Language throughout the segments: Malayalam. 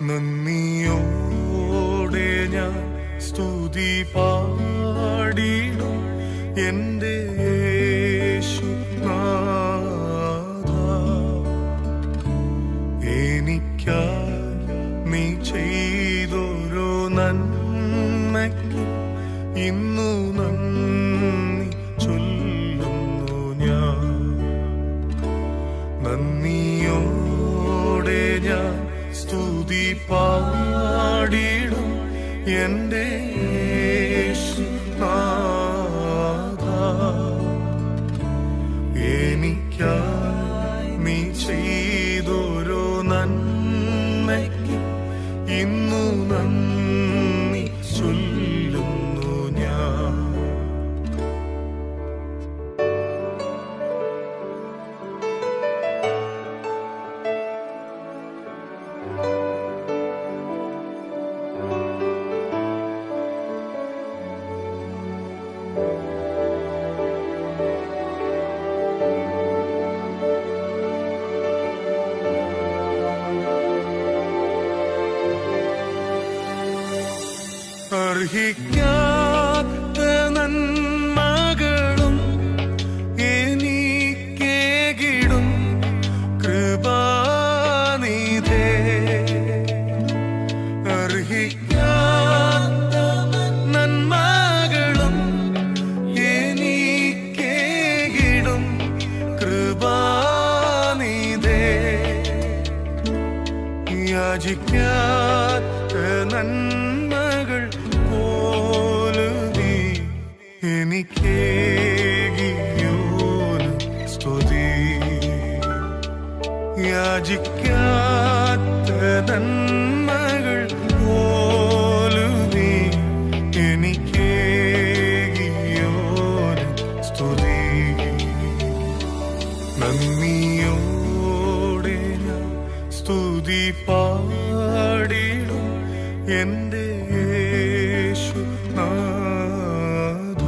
നന്ദിയോടെ ഞാൻ സ്തുതി പാടിടും എന്റെ യേശുനാഥ എനിക്കായി നീ ചെയ്തൊരു നന്മയ്ക്ക് ഇന്നു നന്ദി ചൊല്ലുന്നു ഞാൻ നന്ദിയോടെ ഞാൻ സ്തുതി പാടിടും എന്റെ യേശുനാഥ എനിക്കായി നീ ചെയ്തൊരു നന്മയ്ക്ക് ഇന്നു നന്ദി ചൊല്ലുന്നു ഞാൻ അർഹിക്കാത്ത നന്മകളും എനിക്കേകിടും കൃപാനിധേ അർഹിക്കാത്ത നന്മകളും എനിക്കേകിടും കൃപാനിധേ യാചിക്കാത്ത നന്മകൾ പോലുമീ എനിക്കേകിയോന് സ്തുതി യാചിക്കാത്ത നന്മകൾ പോലുമീ എനിക്കേകിയോന് സ്തുതി നന്ദിയോടെ ഞാൻ സ്തുതി പാടിടും എന്റെ യേശുനാഥ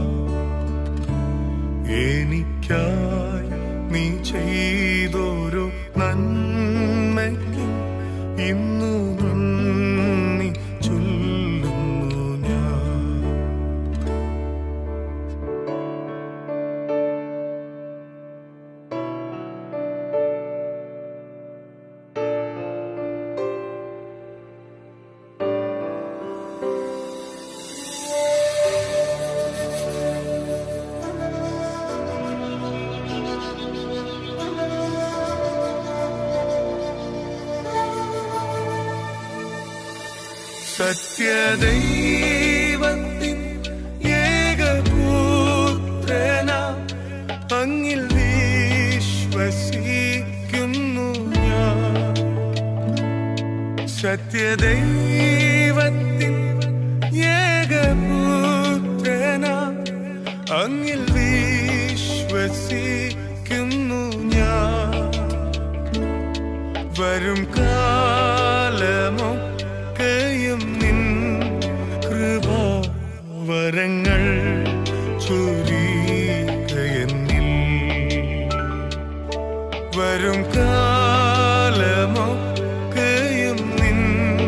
എനിക്കായി നീ ചെയ്തൊരു നന്മയ്ക്ക് ഇന്നു നന്ദി ചൊല്ലുന്നു ഞാൻ സത്യദൈവത്തിൻ ഏകപുത്രന അങ്ങിൽ വിശ്വസിക്കുന്നു ഞാൻ സത്യദൈവത്തിൻ ഏകപുത്രന അങ്ങിൽ വിശ്വസിക്കുന്നു ഞാൻ വരും കാലമൊക്കെയും നിൻ കൃപാവരങ്ങൾ ചൊരികയെന്നിൽ വരും കാലമൊക്കെയും നിൻ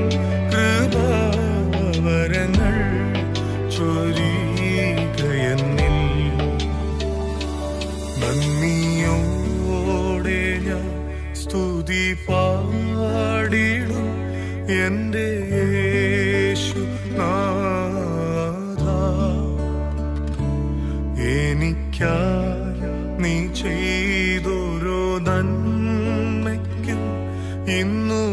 കൃപാവരങ്ങൾ ചൊരികയെന്നിൽ നന്ദിയോടെ ഞാൻ സ്തുതി പാടിടും എന്റെ യേശുനാഥ എനിക്കായി നീ ചെയ്തൊരു നന്മയ്ക്കും ഇന്നു